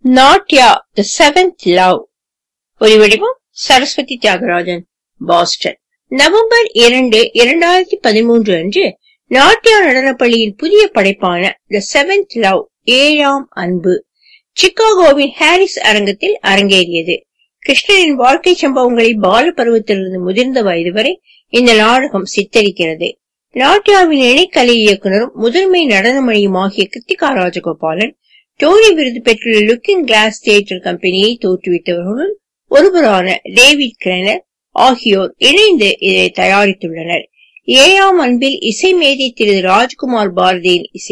நாட்யா the seventh love ஒலிவடிவம் Saraswati Thiagarajan Boston November இரண்டு இரண்டாயிரத்தி பதிமூன்று அன்று நாட்டியா நடனப்பள்ளியின் புதிய படைப்பான தி செவன்த் லவ் ஏழாம் அன்பு சிகாகோவின் ஹாரிஸ் அரங்கத்தில் அரங்கேறியது கிருஷ்ணனின் வாழ்க்கை சம்பவங்களை பால பருவத்திலிருந்து முதிர்ந்த வயது வரை இந்த நாடகம் சித்தரிக்கிறது நாட்டியாவின் இணைக்கலை இயக்குனரும் முதன்மை நடனமணியும் ஆகிய கிருத்திகா ராஜகோபாலன் டோனி விருது பெற்றுள்ள லுக்கிங் கிளாஸ் தியேட்டர் கம்பெனியை தோற்றுவித்தவர்களுடன் ஒருவரான டேவிட் கிரெனர் ஆகியோர் இணைந்து இதை தயாரித்துள்ளனர் ஏழாம் அன்பில் இசை மேதை திரு ராஜ்குமார் பாரதியின் இசை